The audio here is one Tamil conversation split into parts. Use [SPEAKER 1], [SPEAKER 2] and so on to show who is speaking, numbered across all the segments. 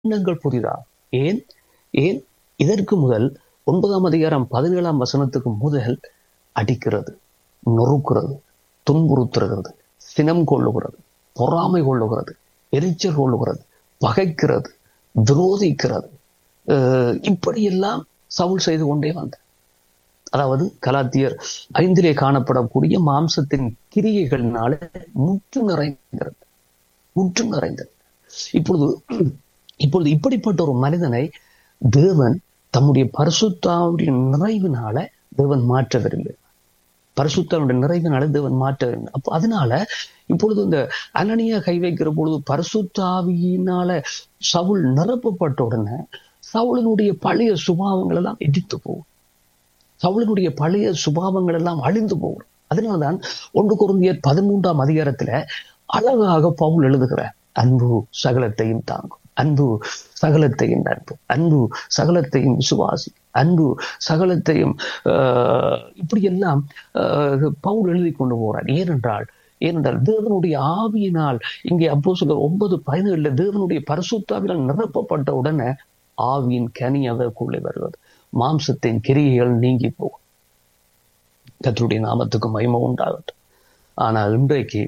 [SPEAKER 1] எண்ணங்கள் புதிதா ஏன் ஏன் இதற்கு முதல் ஒன்பதாம் அதிகாரம் பதினேழாம் வசனத்துக்கு முதல் அடிக்கிறது நொறுக்கிறது துன்புறுத்துகிறது சினம் கொள்ளுகிறது பொறாமை கொள்ளுகிறது எரிச்சல் கொள்ளுகிறது பகைக்கிறது விரோதிக்கிறது அஹ் இப்படியெல்லாம் சவுல் செய்து கொண்டே வந்தார் அதாவது கலாத்தியர் ஐந்திலே காணப்படக்கூடிய மாம்சத்தின் கிரியைகளினால முற்று நிறைந்தது முற்று நிறைந்தது இப்பொழுது இப்பொழுது இப்படிப்பட்ட ஒரு மனிதனை தேவன் தம்முடைய பரிசுத்தாவுடைய நிறைவினால தேவன் மாற்ற விரும்புகிறார் பரிசுத்தாவுடைய நிறைவினால தேவன் மாற்ற விரும்புகிறார் அப்போ அதனால இப்பொழுது இந்த அனனியா கை வைக்கிற பொழுது பரிசுத்தாவியினால சவுல் நிரப்பப்பட்ட உடனே சவுளினுடைய பழைய சுபாவங்கள் எல்லாம் எதிர்த்து போகும் சவுளினுடைய பழைய சுபாவங்கள் எல்லாம் அழிந்து போகும் அதனால்தான் ஒன்று குருந்தியர் பதிமூன்றாம் அதிகாரத்துல அழகாக பவுல் எழுதுகிறார் அன்பு சகலத்தையும் தாங்கும் அன்பு சகலத்தையும் நட்பு அன்பு சகலத்தையும் விசுவாசி அன்பு சகலத்தையும் ஆஹ் இப்படி எல்லாம் ஆஹ் பவுல் எழுதி கொண்டு போறார் ஏனென்றால் ஏனென்றால் தேவனுடைய ஆவியினால் இங்கே அப்போ சொல்ல ஒன்பது பதினேழுல தேவனுடைய பரிசுத்தாவினால் நிரப்பப்பட்ட உடனே ஆவியின் கனி அதற்குள்ளே வருவது மாம்சத்தின் கிரியைகள் நீங்கி போகும் கத்தருடைய நாமத்துக்கு மகிமை உண்டாகட்டும் ஆனால் இன்றைக்கு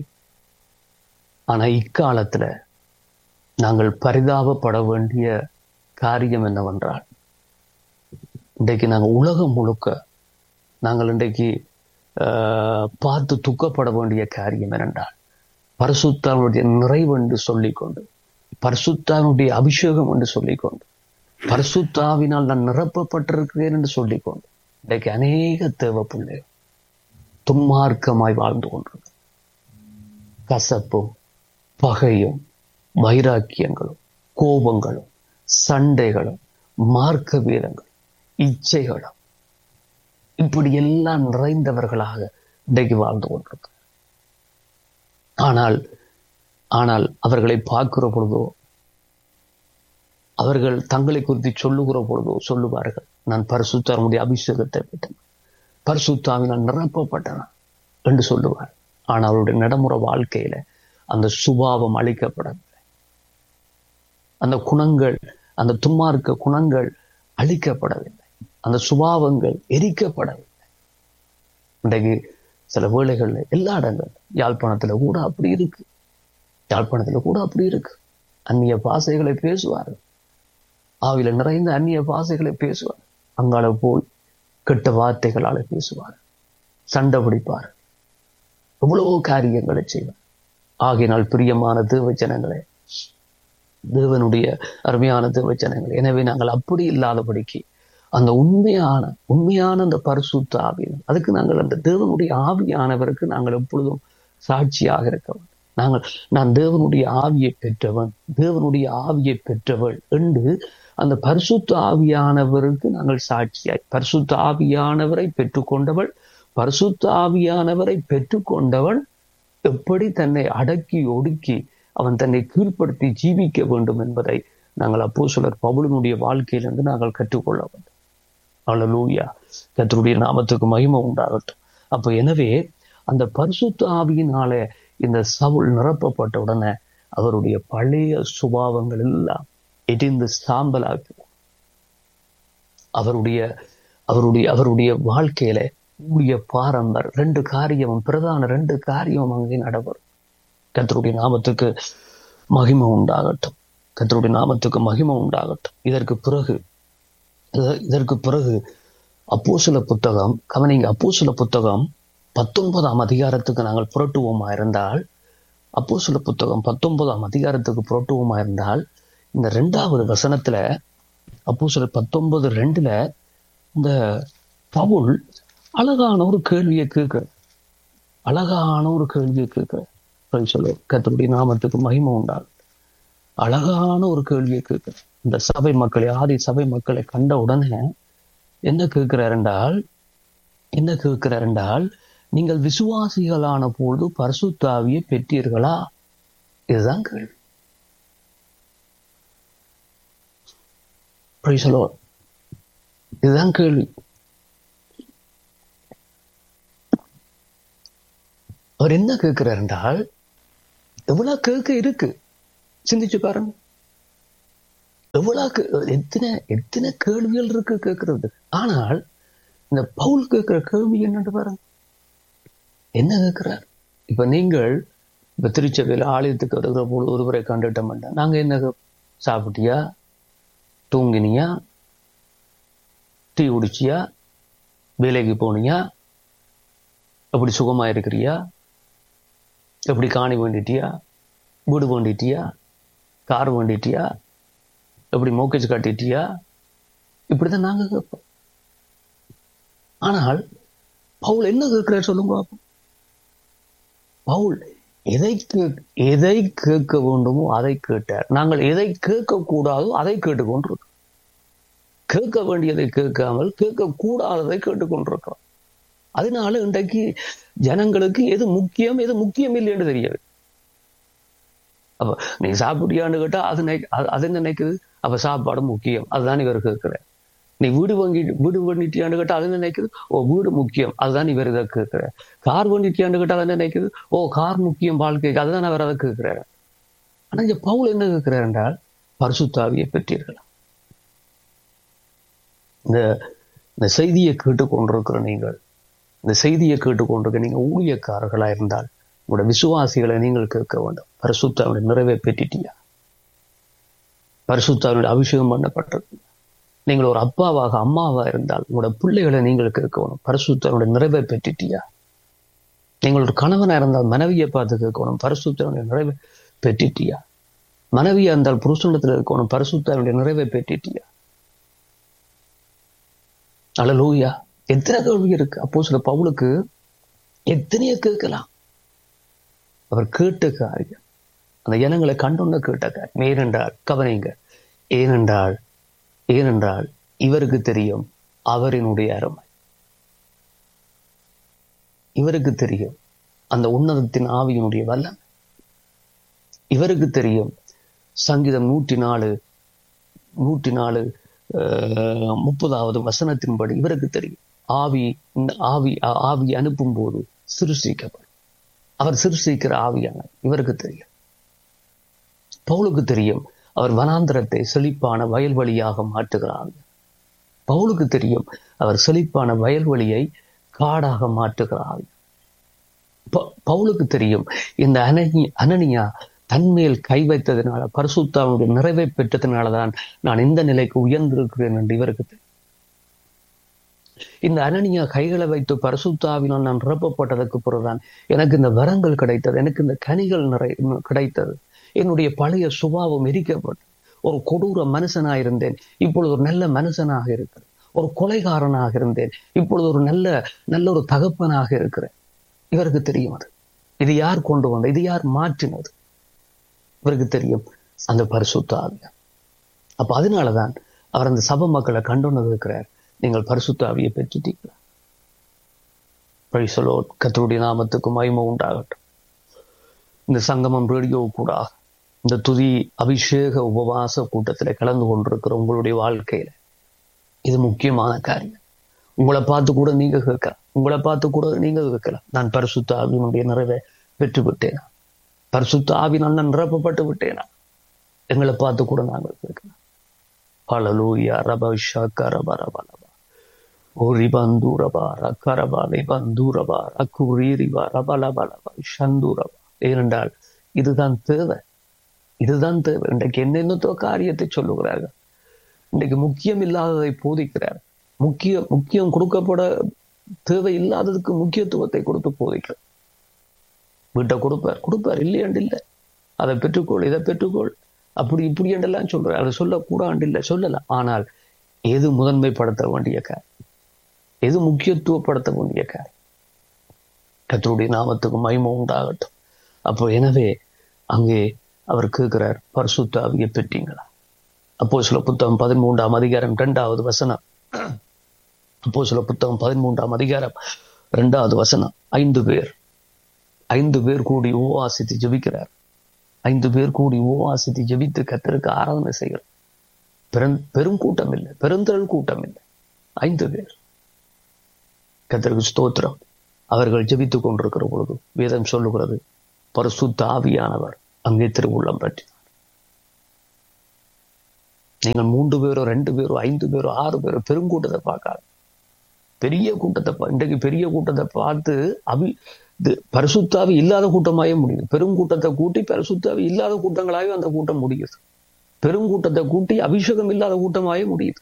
[SPEAKER 1] ஆனா இக்காலத்துல நாங்கள் பரிதாபப்பட வேண்டிய காரியம் என்னவென்றால் இன்றைக்கு நாங்கள் உலகம் முழுக்க நாங்கள் இன்றைக்கு ஆஹ், பார்த்து துக்கப்பட வேண்டிய காரியம் என்னென்றால் பரிசுத்தாவுடைய நிறைவு என்று சொல்லிக்கொண்டு பரிசுத்தாவுடைய அபிஷேகம் என்று சொல்லிக்கொண்டு பரிசுத்தாவினால் நான் நிரப்பப்பட்டிருக்கிறேன் என்று சொல்லிக்கொண்டு இன்றைக்கு அநேக தேவ பிள்ளைகள் துன்மார்க்கமாய் வாழ்ந்து கொண்டிருக்கு கசப்பும் பகையும் வைராக்கியங்களும் கோபங்களும் சண்டைகளும் மார்க்க வீரங்களும் இச்சைகளும் இப்படி எல்லாம் நிறைந்தவர்களாக இன்றைக்கு வாழ்ந்து கொண்டிருக்க ஆனால் ஆனால் அவர்களை பார்க்கிற பொழுதோ அவர்கள் தங்களை குறித்து சொல்லுகிற பொழுதோ சொல்லுவார்கள் நான் பரிசுத்தாருடைய அபிஷேகத்தை பெற்றேன் பரிசுத்தாவினால் நிரப்பப்பட்டன என்று சொல்லுவார் ஆனால் அவருடைய நடைமுறை வாழ்க்கையில அந்த சுபாவம் அழிக்கப்படவில்லை அந்த குணங்கள் அந்த துன்மார்க்க குணங்கள் அழிக்கப்படவில்லை அந்த சுபாவங்கள் எரிக்கப்படவில்லை இன்றைக்கு சில வேளைகள்ல எல்லா இடங்கள் யாழ்ப்பாணத்துல கூட அப்படி இருக்கு யாழ்ப்பாணத்துல கூட அப்படி இருக்கு அந்நிய பாசைகளை பேசுவார்கள் ஆவில நிறைந்த அந்நிய பாசைகளை பேசுவார் அங்கால போய் கெட்ட வார்த்தைகளால பேசுவார் சண்டை பிடிப்பார் எவ்வளவோ காரியங்களை செய்வார் ஆகினால் பிரியமான தேவச்சனங்களே தேவனுடைய அருமையான தேவச்சனங்களே எனவே நாங்கள் அப்படி இல்லாதபடிக்கு அந்த உண்மையான உண்மையான அந்த பரிசுத்த ஆவியம் அதுக்கு நாங்கள் அந்த தேவனுடைய ஆவியானவருக்கு நாங்கள் எப்பொழுதும் சாட்சியாக இருக்க வேண்டும் நாங்கள் நான் தேவனுடைய ஆவியை பெற்றவன் தேவனுடைய ஆவியை பெற்றவள் என்று அந்த பரிசுத்த ஆவியானவருக்கு நாங்கள் சாட்சியாய் பரிசுத்த ஆவியானவரை பெற்றுக்கொண்டவள் பரிசுத்த ஆவியானவரை பெற்றுக்கொண்டவன் எப்படி தன்னை அடக்கி ஒடுக்கி அவன் தன்னை கீழ்ப்படுத்தி ஜீவிக்க வேண்டும் என்பதை நாங்கள் அப்போ சிலர் பவுலினுடைய வாழ்க்கையிலிருந்து நாங்கள் கற்றுக்கொள்ள வேண்டும் அல்லூயா கத்தருடைய நாமத்துக்கு மகிமை உண்டாகட்டும் அப்போ எனவே அந்த பரிசுத்த ஆவியினால இந்த சவுல் நிரப்பப்பட்ட உடனே அவருடைய பழைய சுபாவங்கள் எல்லாம் எரிந்து சாம்பலாக்கி அவருடைய அவருடைய அவருடைய வாழ்க்கையில ஊழிய பாரம்பர் ரெண்டு காரியமும் பிரதான ரெண்டு காரியமும் அங்கே நடைபெறும் கத்தருடைய நாமத்துக்கு மகிமை உண்டாகட்டும் கத்தருடைய நாமத்துக்கு மகிமை உண்டாகட்டும் இதற்கு பிறகு இத- இதற்கு பிறகு அப்போசில புத்தகம் கவனிங்க அப்போசில புத்தகம் பத்தொன்பதாம் அதிகாரத்துக்கு நாங்கள் புரட்டுவோமா இருந்தால் அப்போசில புத்தகம் பத்தொன்பதாம் அதிகாரத்துக்கு புரட்டுவோமா இருந்தால் இந்த ரெண்டாவது வசனத்துல அப்போசில பத்தொன்பது ரெண்டுல இந்த பவுல் அழகான ஒரு கேள்வியை கேட்க அழகான ஒரு கேள்வியை கேட்க சொல்லு கத்தருடைய நாமத்துக்கு மகிமை உண்டாகும் அழகான ஒரு கேள்வியை கேட்க இந்த சபை மக்களை ஆதி சபை மக்களை கண்ட உடனே என்ன கேட்கிறார் என்றால் என்ன கேட்கிறார் என்றால் நீங்கள் விசுவாசிகளான பொழுது பரிசுத்தாவியை பெற்றீர்களா இதுதான் கேள்வி Praise the Lord. இதுதான் கேள்வி அவர் என்ன கேட்கிறார் என்றால் எவ்வளவு கேட்க இருக்கு சிந்திச்சு பாருங்க எவ்வளவு கே- எத்தனை எத்தனை கேள்விகள் இருக்கு கேட்கறது ஆனால் இந்த பவுல் கேட்கிற கேள்வி என்னன்னு பாருங்க என்ன கேட்கிறார் இப்ப நீங்கள் இப்ப திருச்சபையில ஆலயத்துக்கு வருகிற போது ஒருவரை கண்டுட்டோம்னா நாங்க என்ன கேப்போம்? சாப்பிட்டியா தூங்கினியா டீ குடிச்சியா வேலைக்கு போனியா எப்படி சுகமா இருக்கிறியா எப்படி காணி வேண்டிட்டியா வீடு வேண்டிட்டியா கார் வேண்டிட்டியா எப்படி மோக்கேஜ் கட்டிட்டியா இப்படிதான் நாங்க கேட்போம் ஆனால் பவுல் என்ன கேட்கிறார் சொல்லுங்க பாப்போம். பவுல் எதை கே- எதை கேட்க வேண்டுமோ அதை கேட்டார் நாங்கள் எதை கேட்க கூடாதோ அதை கேட்டுக்கொண்டிருக்கோம் கேட்க வேண்டியதை கேட்காமல் கேட்க கூடாததை கேட்டுக்கொண்டிருக்கிறோம் அதனால இன்றைக்கு ஜனங்களுக்கு எது முக்கியம் எது முக்கியம் இல்லைன்னு தெரியாது அப்ப நீ சாப்பிட்டியான்னு கேட்டா அது நினை- அது- அது என்ன நினைக்குது அப்ப சாப்பாடு முக்கியம் அதுதான் இவர் கேட்கிற நீ வீடு வாங்கி வீடு பண்ணிட்டியான்னு கேட்டா அது என்ன நினைக்குது ஓ வீடு முக்கியம் அதுதான் இவர் இதை கேட்கிற கார் பண்ணிட்டியான்னு கேட்டா அது என்ன நினைக்குது ஓ கார் முக்கியம் வாழ்க்கைக்கு அதுதான் அவர் அதை கேட்கிறார் ஆனா இங்க பவுல் என்ன கேட்கிறார் என்றால் பரிசுத்தாவியை பெற்றீர்களா இந்த இந்த செய்தியை கேட்டுக்கொண்டிருக்கிற நீங்கள் இந்த செய்தியை கேட்டுக்கொண்டிருக்க நீங்க ஊழியக்காரர்களா இருந்தால் உங்களோட விசுவாசிகளை நீங்கள் கேட்க வேண்டும் பரிசுத்தாவினுடைய நிறைவை பெற்றிட்டியா பரிசுத்தாவினுடைய அபிஷேகம் பண்ணப்பட்டது நீங்கள் ஒரு அப்பாவாக அம்மாவா இருந்தால் உங்களோட பிள்ளைகளை நீங்கள் கேட்கணும் பரிசுத்தாவினுடைய நிறைவை பெற்றிட்டியா நீங்கள் ஒரு கணவனா இருந்தால் மனைவியை பார்த்து கேட்கணும் பரிசுத்தாவினுடைய நிறைவை பெற்றிட்டியா மனைவியா இருந்தால் புருஷனிடத்தில் இருக்கணும் பரிசுத்தாவினுடைய நிறைவை பெற்றிட்டியா அழலூயா எத்தனை கேள்வி இருக்கு அப்போ சில பவுலுக்கு எத்தனையோ கேட்கலாம் அவர் கேட்ட காரியம் அந்த ஜனங்களை கண்டுள்ள கேட்ட காரியம் ஏனென்றால் கவனிங்க ஏனென்றால் ஏனென்றால் இவருக்கு தெரியும் அவரினுடைய அருமை இவருக்கு தெரியும் அந்த உன்னதத்தின் ஆவியினுடைய வல்லமை இவருக்கு தெரியும் சங்கீதம் நூற்றி நாலு நூற்றி நாலு அஹ், முப்பதாவது வசனத்தின்படி இவருக்கு தெரியும் ஆவி இந்த ஆவி ஆ- ஆவி அனுப்பும் போது சிருஷ்டிக்கப்படும் அவர் சிருஷ்டிக்கிற ஆவியான இவருக்கு தெரியும் பவுலுக்கு தெரியும் அவர் வனாந்திரத்தை செழிப்பான வயல்வெளியாக மாற்றுகிற ஆவி பவுலுக்கு தெரியும் அவர் செழிப்பான வயல்வெளியை காடாக மாற்றுகிற ஆவி ப- பவுலுக்கு தெரியும் இந்த அனனி அனனியா தன்மேல் கை வைத்ததினால பரிசுத்தாவுடைய நிறைவை பெற்றதினாலதான் நான் இந்த நிலைக்கு உயர்ந்திருக்கிறேன் என்று இவருக்கு தெரியும் இந்த அனனியா கைகளை வைத்து பரிசுத்தாவினால் நான் நிரப்பப்பட்டதற்கு பிறகுதான் எனக்கு இந்த வரங்கள் கிடைத்தது எனக்கு இந்த கனிகள் நிறை கிடைத்தது என்னுடைய பழைய சுபாவம் எரிக்கப்பட்டு ஒரு கொடூர மனுஷனாக இருந்தேன் இப்பொழுது ஒரு நல்ல மனுஷனாக இருக்கிறேன் ஒரு கொலைகாரனாக இருந்தேன் இப்பொழுது ஒரு நல்ல நல்ல ஒரு தகப்பனாக இருக்கிறேன் இவருக்கு தெரியும் அது இது யார் கொண்டு வந்த இது யார் மாற்றினது இவருக்கு தெரியும் அந்த பரிசுத்த ஆவியார் அப்ப அதனாலதான் அவர் அந்த சபை மக்களை கண்டுணர்ந்து இருக்கிறார் நீங்கள் பரிசுத்த ஆவியை பெற்றுட்டீங்களா பழிசலோ கத்தருடைய நாமத்துக்கு மகிமை உண்டாகட்டும் இந்த சங்கமம் ரேடியோ கூட இந்த துதி அபிஷேக உபவாச கூட்டத்தில் கலந்து கொண்டிருக்கிற உங்களுடைய வாழ்க்கையில இது முக்கியமான காரியம் உங்களை பார்த்து கூட நீங்க கேட்கலாம் உங்களை பார்த்து கூட நீங்க கேட்கலாம் நான் பரிசுத்த ஆவியினுடைய நிறைவை பெற்று விட்டேனா பரிசுத்த ஆவினால் நான் நிரப்பப்பட்டு விட்டேனா எங்களை பார்த்து கூட நாங்கள் கேட்கலாம் ஹalleluya ரப ஷக்கரப ரபலப ஓரி பந்தூரபா ரக்கரபாலை பந்தூரபா ரக்குரீரிபா ரபலபலபா ஷந்தூரபா ஏனென்றால் இதுதான் தேவை இதுதான் தேவை இன்றைக்கு என்னென்னத்தோ காரியத்தை சொல்லுகிறார்கள் இன்றைக்கு முக்கியம் இல்லாததை போதிக்கிறார் முக்கிய முக்கியம் கொடுக்கப்பட தேவை இல்லாததுக்கு முக்கியத்துவத்தை கொடுத்து போதிக்கிறார் வீட்டை கொடுப்பார் கொடுப்பார் இல்லையாண்டு இல்லை அதை பெற்றுக்கொள் இதை பெற்றுக்கொள் அப்படி இப்படி என்றெல்லாம் சொல்றார் அதை சொல்லக்கூடாண்டு இல்லை சொல்லலாம் ஆனால் எது முதன்மைப்படுத்த வேண்டிய காரியம் எது முக்கியத்துவப்படுத்த வேண்டிய காரியம் கத்தருடைய நாமத்துக்கு மகிமை உண்டாகட்டும் அப்போ எனவே அங்கே அவர் கேட்கிறார் பரிசுத்த ஆவியை பெற்றீங்களா அப்போ சில புத்தகம் பதிமூன்றாம் அதிகாரம் இரண்டாவது வசனம் அப்போ சில புத்தகம் பதிமூன்றாம் அதிகாரம் இரண்டாவது வசனம் ஐந்து பேர் ஐந்து பேர் கூடி உபவாசித்து ஜெபிக்கிறார் ஐந்து பேர் கூடி உபவாசித்து ஜெபித்து கத்தருக்கு ஆராதனை செய்கிறார் பெரும் பெரும் கூட்டம் இல்லை பெருந்திரள் கூட்டம் இல்லை ஐந்து பேர் கத்தருக்கு ஸ்தோத்திரம் அவர்கள் ஜெபித்துக் கொண்டிருக்கிற பொழுது வேதம் சொல்லுகிறது பரிசுத்த ஆவியானவர் அங்கே திருவுள்ளம் பற்றினார் நீங்கள் மூன்று பேரோ ரெண்டு பேரோ ஐந்து பேரோ ஆறு பேரோ பெருங்கூட்டத்தை பார்க்காது பெரிய கூட்டத்தை பா- இன்றைக்கு பெரிய கூட்டத்தை பார்த்து அபி இது பரிசுத்தாவி இல்லாத கூட்டமாயே முடியுது பெருங்கூட்டத்தை கூட்டி பரிசுத்தாவி இல்லாத கூட்டங்களாகவே அந்த கூட்டம் முடியுது பெருங்கூட்டத்தை கூட்டி அபிஷேகம் இல்லாத கூட்டமாயே முடியுது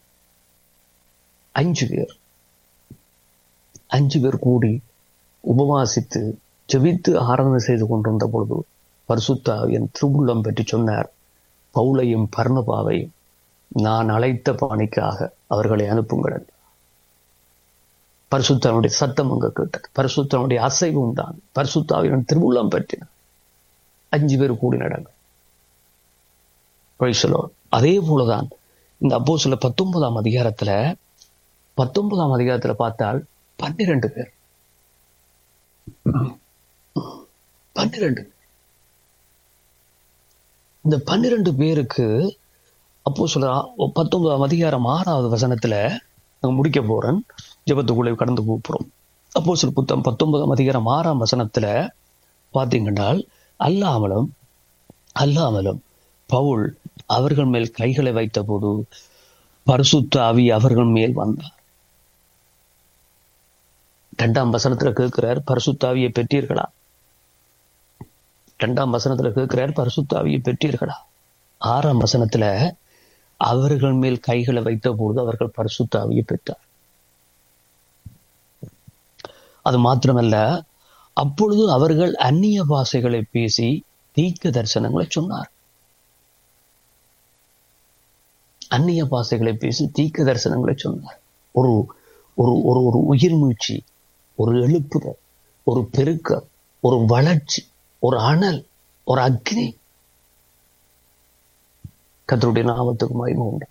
[SPEAKER 1] அஞ்சு பேர் அஞ்சு பேர் கூடி உபவாசித்து ஜெபித்து ஆராதனை செய்து கொண்டிருந்த பொழுது பரிசுத்தாவியன் திருவுள்ளம் பற்றி சொன்னார் பவுலையும் பர்ணபாவையும் நான் அழைத்த பணிக்காக அவர்களை அனுப்புங்கள் என்றார். பரிசுத்தனுடைய சத்தம் அங்க கேட்டது பரிசுத்தனுடைய அசைவு உண்டான் பரிசுத்தாவின் திருவுள்ளம் பற்றினார் அஞ்சு பேர் கூடி நடங்க Praise the Lord. அதே போலதான் இந்த அப்போ சில பத்தொன்பதாம் அதிகாரத்துல பத்தொன்பதாம் அதிகாரத்துல பார்த்தால் பன்னிரண்டு பேர் பன்னிரண்டு இந்த பன்னிரண்டு பேருக்கு அப்போ சொல்ற பத்தொன்பதாம் அதிகாரம் ஆறாவது வசனத்துல நான் முடிக்க போறேன் ஜெபத்துக்குள்ளே கடந்து போகிறோம் அப்போ சில புத்தம் பத்தொன்பதாம் அதிகாரம் ஆறாம் வசனத்துல பார்த்தீங்கன்னா அல்லாமலும் அல்லாமலும் பவுல் அவர்கள் மேல் கைகளை வைத்தபோது பரிசுத்த ஆவி அவர்கள் மேல் வந்தார் இரண்டாம் வசனத்துல கேட்கிறார் பரிசுத்தாவியை பெற்றீர்களா இரண்டாம் வசனத்துல கேட்கிறார் பரிசுத்தாவியை பெற்றீர்களா ஆறாம் வசனத்துல அவர்கள் மேல் கைகளை வைத்த பொழுது அவர்கள் பரிசுத்தாவியை பெற்றார் அது மாத்திரமல்ல அப்பொழுது அவர்கள் அந்நிய பாஷைகளை பேசி தீர்க்க தரிசனங்களை சொன்னார் அந்நிய பாஷைகளை பேசி தீர்க்க தரிசனங்களை சொன்னார் ஒரு ஒரு ஒரு ஒரு உயிர் மூச்சு ஒரு எழுப்புதல் ஒரு பெருக்கம் ஒரு வளர்ச்சி ஒரு அனல் ஒரு அக்னி கத்தருடைய நாமத்துக்கு மகிமை உண்டு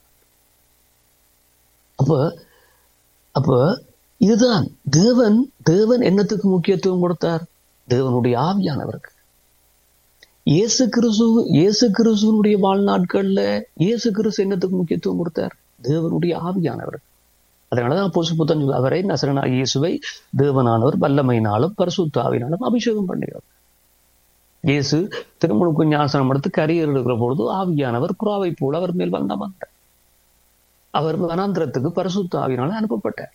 [SPEAKER 1] அப்ப அப்ப இதுதான் தேவன் தேவன் என்னத்துக்கு முக்கியத்துவம் கொடுத்தார் தேவனுடைய ஆவியானவருக்கு இயேசு கிறிஸ்து இயேசு கிறிஸ்துவனுடைய வாழ்நாட்கள்ல இயேசு கிறிஸ்து என்னத்துக்கு முக்கியத்துவம் கொடுத்தார் தேவனுடைய ஆவியானவர் அதனாலதான் பொசு புத்தன் அவரை நசரனா இயேசுவை தேவனானவர் வல்லமையினாலும் பரிசுத்தாவினாலும் அபிஷேகம் பண்ணுகிறார் இயேசு திருமணுக்கு ஞாசனம் எடுத்து கரியர் எடுக்கிற பொழுது ஆவியானவர் புறாவை போல அவர் மேல் வந்த வந்தார் அவர் வனாந்திரத்துக்கு பரிசுத்த ஆவியினால அனுப்பப்பட்டார்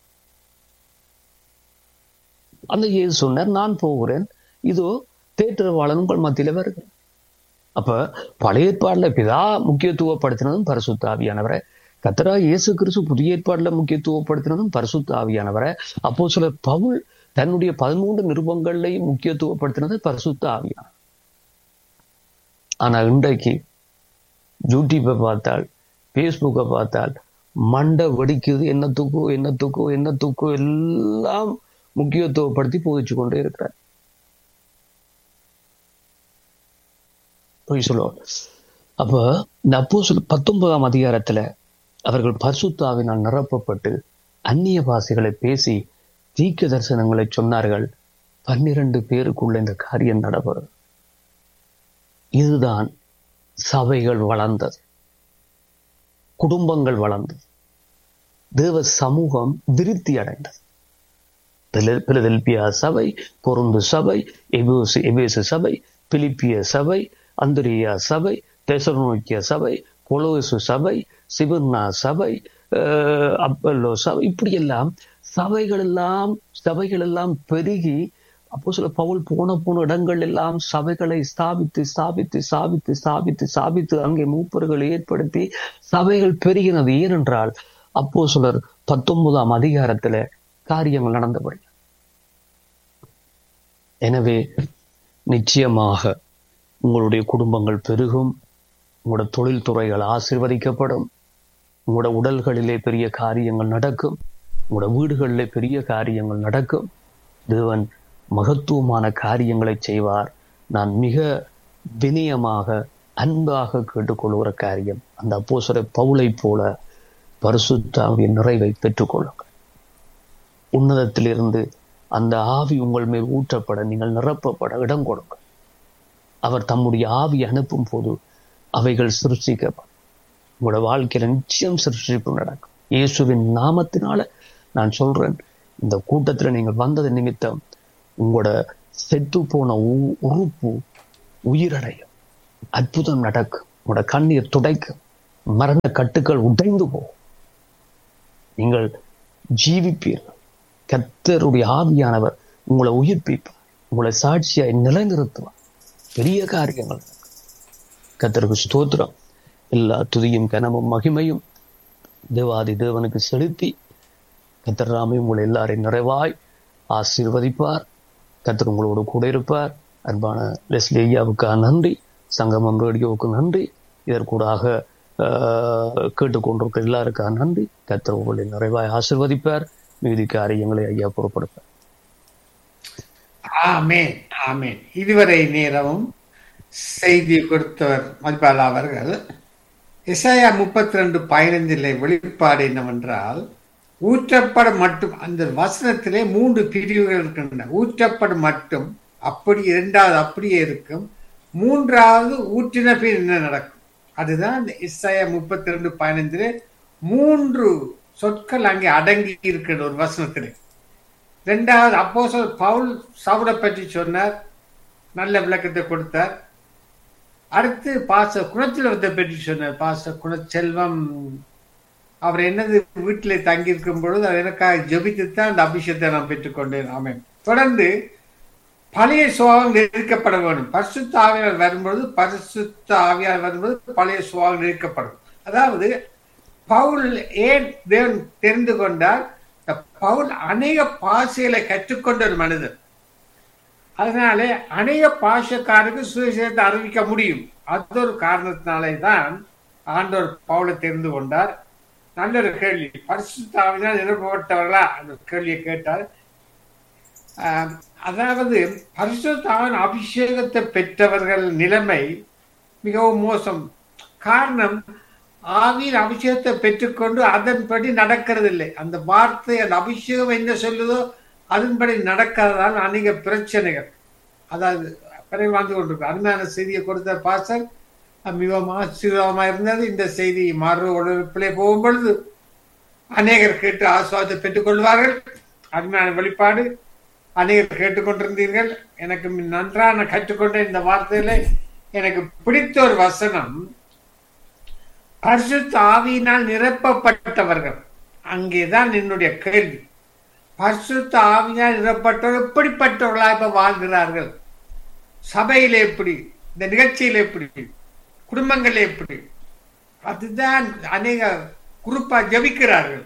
[SPEAKER 1] அந்த இயேசு சொன்னார் நான் போகிறேன் இதோ தேற்றவாளன் உங்கள் மத்தியில வருகிறேன் அப்ப பழைய ஏற்பாடுல பிதா முக்கியத்துவப்படுத்தினதும் பரிசுத்த ஆவியானவரை கத்தரா இயேசு கிறிஸ்து புதிய ஏற்பாடுல முக்கியத்துவப்படுத்தினதும் பரிசுத்த ஆவியானவரை அப்போ சில பவுல் தன்னுடைய பதிமூன்று நிருபங்களையும் முக்கியத்துவப்படுத்தினது பரிசுத்த ஆவியானவர் ஆனா இன்றைக்கு யூடியூப்பை பார்த்தால் ஃபேஸ்புக்கை பார்த்தால் மண்டை வெடிக்குது என்னத்துக்கோ என்னத்துக்கோ என்னத்துக்கோ எல்லாம் முக்கியத்துவப்படுத்தி போதிச்சு கொண்டே இருக்கிறார் பொய் சொல்லுவோம் அப்ப இந்த அப்போ சொல் பத்தொன்பதாம் அதிகாரத்துல அவர்கள் பரிசுத்தாவினால் நிரப்பப்பட்டு அந்நிய பாஷைகளை பேசி தீக்க தரிசனங்களை சொன்னார்கள் பன்னிரண்டு பேருக்குள்ள இந்த காரியம் நடைபெறும் இதுதான் சபைகள் வளர்ந்தது குடும்பங்கள் வளர்ந்தது தேவ சமூகம் விருத்தி அடைந்தது பிலதெல்பியா சபை பொருந்து சபை எபேசு எபேசு சபை பிலிப்பிய சபை அந்திரியா சபை தெசலோனிக்கிய சபை கொலோசு சபை சிவர்னா சபை அப்பல்லோ சபை இப்படி எல்லாம் சபைகள் எல்லாம் சபைகள் எல்லாம் பெருகி அப்போ சில பவுல் போன போன இடங்கள் எல்லாம் சபைகளை ஸ்தாபித்து ஸ்தாபித்து ஸ்தாபித்து ஸ்தாபித்து ஸ்தாபித்து அங்கே மூப்பர்களை ஏற்படுத்தி சபைகள் பெருகினது ஏனென்றால் அப்போ சிலர் பத்தொன்பதாம் அதிகாரத்துல காரியங்கள் நடந்தபடி எனவே நிச்சயமாக உங்களுடைய குடும்பங்கள் பெருகும் உங்களோட தொழில் துறைகள் ஆசிர்வதிக்கப்படும் உங்களோட உடல்களிலே பெரிய காரியங்கள் நடக்கும் உங்களோட வீடுகளிலே பெரிய காரியங்கள் நடக்கும் தேவன் மகத்துவமான காரியங்களை செய்வார் நான் மிக வினயமாக அன்பாக கேட்டுக்கொள்கிற காரியம் அந்த அப்போசர பவுளை போல பரிசுத்தாவிய நிறைவை பெற்றுக்கொள்ளுங்கள் உன்னதத்திலிருந்து அந்த ஆவி உங்கள் மேல் ஊற்றப்பட நீங்கள் நிரப்பப்பட இடம் கொடுங்க அவர் தம்முடைய ஆவி அனுப்பும் போது அவைகள் சிருஷ்டிக்கப்படும் உங்களோட வாழ்க்கையில நிச்சயம் சிருஷ்டிப்பு நடக்கும் இயேசுவின் நாமத்தினால நான் சொல்றேன் இந்த கூட்டத்துல நீங்கள் வந்தது நிமித்தம் உங்களோட செத்து போன உறுப்பு உயிரடையும் அற்புதம் நடக்கும் உங்களோட கண்ணீர் துடைக்கும் மரண கட்டுக்கள் உடைந்து போகும் நீங்கள் ஜீவிப்பீர்கள் கர்த்தருடைய ஆவியானவர் உங்களை உயிர்ப்பிப்பார் உங்களை சாட்சியாய் நிலைநிறுத்துவார் பெரிய காரியங்கள் கர்த்தருக்கு ஸ்தோத்திரம் எல்லா துதியும் கனமும் மகிமையும் தேவாதி தேவனுக்கு செலுத்தி கத்தர்ராமே உங்களை எல்லாரையும் நிறைவாய் ஆசீர்வதிப்பார் கத்தர் உங்களோடு கூட இருப்பார் அன்பான லெஸ்லி ஐயாவுக்காக நன்றி சங்கமம் ரேடியோவுக்கு நன்றி இதற்கூடாக ஆஹ், கேட்டுக்கொண்டிருக்கிற எல்லாருக்காக நன்றி கத்தர் உங்களை நிறைவாய் ஆசீர்வதிப்பார் மீதி காரியங்களை ஐயா பொறுப்படுப்பார்
[SPEAKER 2] ஆமேன் ஆமேன் இதுவரை நேரமும் செய்தி கொடுத்தவர் மதிப்பாளா அவர்கள் இசாயா முப்பத்தி ரெண்டு பதினைந்தில் வெளிப்பாடு என்னவென்றால் ஊற்றப்பட மட்டும் அந்த வசனத்திலே மூன்று பிரிவுகள் இருக்கின்றன ஊற்றப்பட மட்டும் அப்படி இரண்டாவது அப்படியே இருக்கும் மூன்றாவது ஊற்றின பின் என்ன நடக்கும் அதுதான் இந்த இசாயா முப்பத்தி ரெண்டு பதினைந்திலே மூன்று சொற்கள் அங்கே அடங்கி இருக்கிற ஒரு வசனத்திலே ரெண்டாவது அப்போ பவுல் சவுலை பற்றி சொன்னார் நல்ல விளக்கத்தை கொடுத்தார் அடுத்து பாச குணச்செல்வத்தை பற்றி சொன்னார் பாச குணச்செல்வம் அவர் என்னது வீட்டிலே தங்கி இருக்கும் பொழுது அவர் எனக்காக ஜெபித்து தான் அந்த அபிஷேகத்தை நான் பெற்றுக்கொண்டேன் ஆமென் தொடர்ந்து பழைய சுவாகம் நிறுக்கப்பட வேண்டும் பரிசுத்த ஆவியார் வரும்பொழுது பரிசுத்த ஆவியார் வரும்பொழுது பழைய சுவாகம் நிறுக்கப்படும் அதாவது பவுல் ஏன் தேவன் தெரிந்து கொண்டார் இந்த பவுல் அநேக பாஷைகளை கற்றுக்கொண்ட ஒரு மனிதன் அதனாலே அநேக பாஷக்காருக்கு சுவிசேஷத்தை அறிவிக்க முடியும் அது ஒரு காரணத்தினாலே தான் ஆண்டவர் பவுலை தெரிந்து கொண்டார் நல்ல ஒரு கேள்வி பரிசுத்தாவினால் நிரப்பப்பட்டவர்களா அந்த கேள்வியை கேட்டார் ஆஹ், அதாவது பரிசுத்தாவின் அபிஷேகத்தை பெற்றவர்கள் நிலைமை மிகவும் மோசம் காரணம் ஆவியின் அபிஷேகத்தை பெற்றுக்கொண்டு அதன்படி நடக்கிறதில்லை அந்த வார்த்தை அந்த அபிஷேகம் என்ன சொல்லுதோ அதன்படி நடக்கிறதால் அநேக பிரச்சனைகள் அதாவது பிறகு வந்து கொண்டிருக்கு அருமையான செய்தியை கொடுத்த பாசர் மிகவும் ஆசீர்வாதமாக இருந்தது இந்த செய்தி மறு உழைப்பிலே போகும் பொழுது அநேகர் கேட்டு ஆசுவாதத்தை பெற்றுக் கொள்வார்கள் அருமையான வெளிப்பாடு அநேகர் கேட்டுக்கொண்டிருந்தீர்கள் எனக்கு நன்றான கற்றுக்கொண்ட இந்த வார்த்தையில எனக்கு பிடித்த ஒரு வசனம் பரிசுத்த ஆவியினால் நிரப்பப்பட்டவர்கள் அங்கேதான் என்னுடைய கேள்வி பரிசுத்த ஆவியினால் நிரப்பட்டவர்கள் எப்படிப்பட்டவர்களா இப்ப வாழ்கிறார்கள் சபையில எப்படி இந்த நிகழ்ச்சியில எப்படி குடும்பங்கள்ல எப்படி அதுதான் அநேக குரூப்பா ஜபிக்கிறார்கள்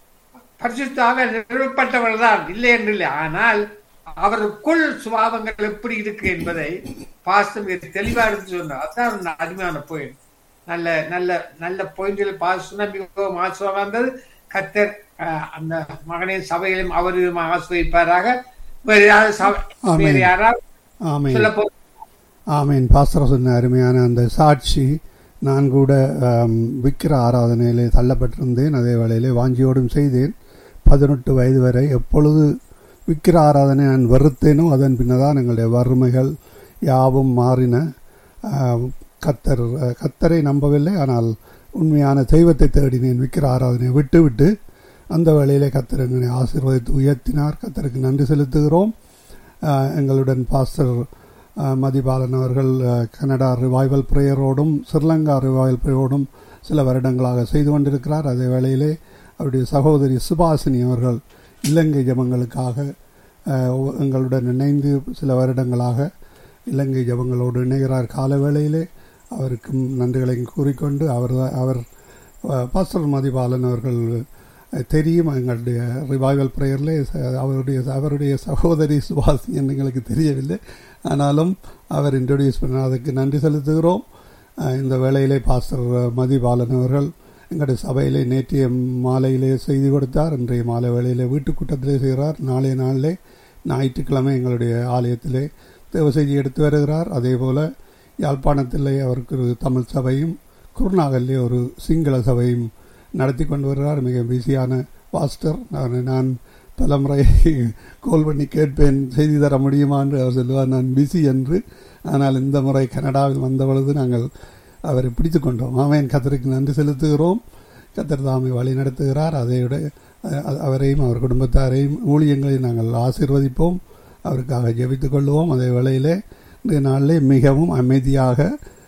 [SPEAKER 2] பரிசுத்தாக நிறுவப்பட்டவர்கள் தான் இல்லை என்று இல்லை ஆனால் அவருக்குள் சுபாவங்கள் எப்படி இருக்கு என்பதை பாஸ்டம் தெளிவா இருந்து சொன்னார் அதான் நான் அருமையான பாயிண்ட் நல்ல நல்ல நல்ல பாயிண்டில் பாஸ் சொன்னா மிகவும் ஆசுவமா இருந்தது கத்தர் அஹ், அந்த மகனையும் சபையிலும் அவரையும் ஆசுவைப்பாராக வேறு யாராவது சபை-
[SPEAKER 3] ஆமென்.
[SPEAKER 2] வேறு யாராவது
[SPEAKER 3] ஆமேன்
[SPEAKER 2] சொல்ல போ
[SPEAKER 3] ஆமீன் பாஸ்டர் சொன்ன அருமையான அந்த சாட்சி நான் கூட ஆம், விக்கிர ஆராதனையிலே தள்ளப்பட்டிருந்தேன் அதே வேளையிலே வாஞ்சியோடும் செய்தேன் பதினெட்டு வயது வரை எப்பொழுது விக்கிர ஆராதனை நான் வெறுத்தேனோ அதன் பின்னதான் எங்களுடைய வறுமைகள் யாவும் மாறின ஆம், கத்தர் கத்தரை நம்பவில்லை ஆனால் உண்மையான தெய்வத்தை தேடினேன் விக்கிர ஆராதனையை விட்டு விட்டு அந்த வேளையிலே கத்தர் எங்களை ஆசீர்வதித்து உயர்த்தினார் கத்தருக்கு நன்றி செலுத்துகிறோம் ஆஹ், எங்களுடன் பாஸ்டர் ஆஹ், மதிபாலன் அவர்கள் ஆஹ், கனடா ரிவைவல் பிரேயரோடும் ஸ்ரீலங்கா ரிவைவல் பிரேயரோடும் சில வருடங்களாக செய்து கொண்டிருக்கிறார் அதே வேளையிலே அவருடைய சகோதரி சுபாசினி அவர்கள் இலங்கை ஜபங்களுக்காக ஆஹ், எங்களுடன் இணைந்து சில வருடங்களாக இலங்கை ஜபங்களோடு இணைகிறார் கால வேளையிலே அவருக்கும் நன்றிகளையும் கூறிக்கொண்டு அவர் அவர் ஆஹ், பாஸ்டர் மதிபாலன் அவர்கள் அஹ், தெரியும் எங்களுடைய ரிவைவல் ப்ரேயரில் அவருடைய அவருடைய சகோதரி சுபாஷ் என்று எங்களுக்கு தெரியவில்லை ஆனாலும் அவர் இன்ட்ரடியூஸ் பண்ண அதுக்கு நன்றி செலுத்துகிறோம் அஹ், இந்த வேளையிலே பாஸ்டர் மதிபாலன் அவர்கள் எங்களுடைய சபையிலே நேற்றைய மாலையிலே செய்தி கொடுத்தார் இன்றைய மாலை வேளையிலே வீட்டுக்கூட்டத்திலே செய்கிறார் நாளைய நாளிலே ஞாயிற்றுக்கிழமை எங்களுடைய ஆலயத்திலே தேவ செய்தி எடுத்து வருகிறார் அதே போல யாழ்ப்பாணத்திலே அவருக்கு ஒரு தமிழ் சபையும் குருநாகல்லே ஒரு சிங்கள சபையும் நடத்தி கொண்டு வருகிறார் மிக பிஸியான பாஸ்டர் நான் நான் பலமுறை கோல் பண்ணி கேட்பேன் செய்தி தர முடியுமா என்று அவர் சொல்லுவார் நான் பிஸி என்று ஆனால் இந்த முறை கனடாவில் வந்த பொழுது நாங்கள் அவரை பிடித்து கொண்டோம் ஆமேன் கத்தருக்கு நன்றி செலுத்துகிறோம் கத்தர் தாமை வழி நடத்துகிறார் அதைவிட அஹ், அவரையும் அவர் குடும்பத்தாரையும் ஊழியங்களை நாங்கள் ஆசீர்வதிப்போம் அவருக்காக ஜெபித்துக் கொள்வோம் அதே வேளையிலே இன்றைய நாளிலே மிகவும் அமைதியாக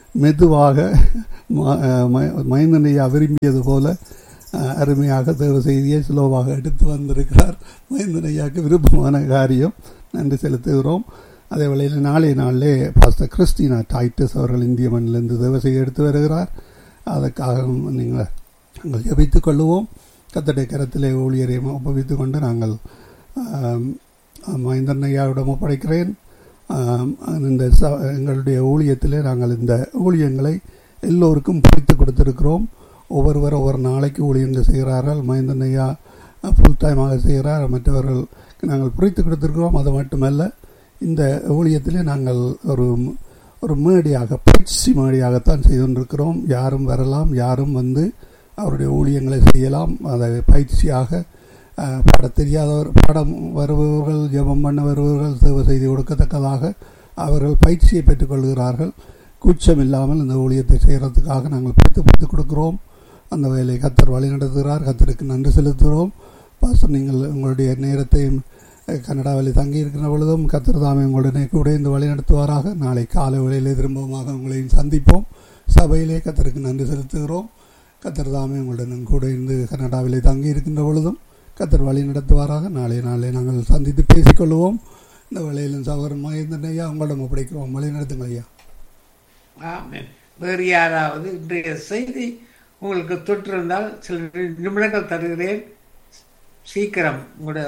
[SPEAKER 3] மெதுவாக ம- ம- மைந்தனையா விரும்பியது போல அஹ், அருமையாக தேவ செய்தியை சுலோவாக எடுத்து வந்திருக்கிறார் மைந்தனையாக்கு விருப்பமான காரியம் நன்றி செலுத்துகிறோம் அதே வேளையில் நாளைய நாளிலே பாஸ்டர் கிறிஸ்டினா டைட்டஸ் அவர்கள் இந்திய மண்ணிலிருந்து தேவ செய்தி எடுத்து வருகிறார் அதற்காக நீங்கள் நாங்கள் ஜபித்துக் கொள்ளுவோம் கத்தடை கரத்திலே ஊழியரை ஒப்புவித்துக் கொண்டு நாங்கள் ஆம், மகேந்திரன் ஐயாவிடம் ஒப்படைக்கிறேன் ஆம், இந்த ச- எங்களுடைய ஊழியத்திலே நாங்கள் இந்த ஊழியங்களை எல்லோருக்கும் பிரித்து கொடுத்திருக்கிறோம் ஒவ்வொருவர் ஒவ்வொரு நாளைக்கு ஊழியங்கள் செய்கிறார்கள் மகேந்திரன் ஐயா ஃபுல் டைமாக செய்கிறார் மற்றவர்கள் நாங்கள் பிரித்து கொடுத்திருக்கிறோம் அது மட்டுமல்ல இந்த ஊழியத்திலே நாங்கள் ஒரு ஒரு மேடியாக பயிற்சி மேடியாகத்தான் செய்து கொண்டிருக்கிறோம் யாரும் வரலாம் யாரும் வந்து அவருடைய ஊழியங்களை செய்யலாம் அதை பயிற்சியாக அஹ், பாடத் தெரியாதவர் பாடம் வருபவர்கள் ஜெபம் பண்ண வருபவர்கள் சேவை செய்து கொடுக்கத்தக்கதாக அவர்கள் பயிற்சியை பெற்றுக்கொள்கிறார்கள் கூச்சம் இல்லாமல் இந்த ஊழியத்தை செய்கிறதுக்காக நாங்கள் பிடித்து பிடித்து கொடுக்கிறோம் அந்த வேலையை கத்தர் வழி நடத்துகிறார் கத்தருக்கு நன்றி செலுத்துகிறோம் பாஸ்டர் நீங்கள் உங்களுடைய நேரத்தையும் அஹ், கனடாவில் தங்கியிருக்கிற பொழுதும் கத்தர் தாமே உங்களுடனே கூட இந்த வழி நடத்துவாராக நாளை காலை வேளையிலே திரும்பமாக உங்களையும் சந்திப்போம் சபையிலே கத்தருக்கு நன்றி செலுத்துகிறோம் கத்தர் தாமே உங்களுடன் கூட இருந்து கனடாவிலே தங்கி இருக்கின்ற பொழுதும் கத்தர் வழி நடத்துவாராக நாளை நாளை நாங்கள் சந்தித்து பேசிக்கொள்வோம் இந்த வேளையிலும் சகோதரன் மகேந்திரன் ஐயா உங்களிடம் ஒப்படைக்கிறோம் வழி நடத்துங்க ஐயா
[SPEAKER 2] ஆமென் வேறு யாராவது இன்றைய செய்தி உங்களுக்கு தொற்றிருந்தால் சில நிமிடங்கள் தருகிறேன் சீக்கிரம் உங்களோட